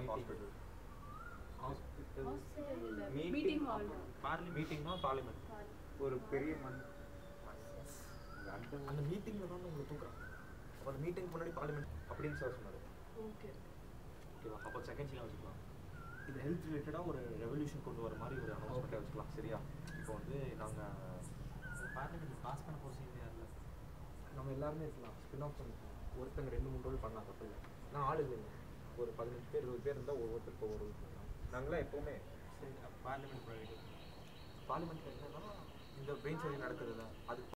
Hospital hospital Meeting. Meeting hall பார்லி மீட்டிங்னா parliament ஒரு பெரிய மண் அந்த மீட்டிங்கில் தான் உங்களை தூக்குறாங்க அப்போ அந்த மீட்டிங் முன்னாடி பார்லிமெண்ட் அப்படின்னு சார் சொன்னார் ஓகே ஓகேவா அப்போ செகண்ட் சீனாக வச்சுக்கலாம் இது ஹெல்த் ரிலேட்டடாக ஒரு ரெவல்யூஷன் கொண்டு வர மாதிரி ஒரு அனௌன்ஸ்மெண்ட்டை வச்சுக்கலாம் சரியா இப்போ வந்து நாங்கள் பார்லிமெண்ட் பாஸ் பண்ண போகிறது யாரில் நம்ம எல்லாருமே இருக்கலாம் ஸ்பின் ஆஃப் பண்ணிக்கலாம் ஒருத்தங்க ரெண்டு மூணு ரோல் பண்ணலாம் தப்பு இல்லை நான் ஆள் இல்லைங்க ஒரு பதினஞ்சு பேர் இருபது பேர் இருந்தால் ஒவ்வொருத்தருக்கு ஒவ்வொரு ரோல் பண்ணலாம் நாங்களாம் எப்போவுமே சரி பார்லிமெண்ட் ப்ரைவேட் பார்லிமெண்ட்டில் என்னன்னா இந்த பிரெயின் சர்ஜரி நடக்குதுல்ல அதுக்கு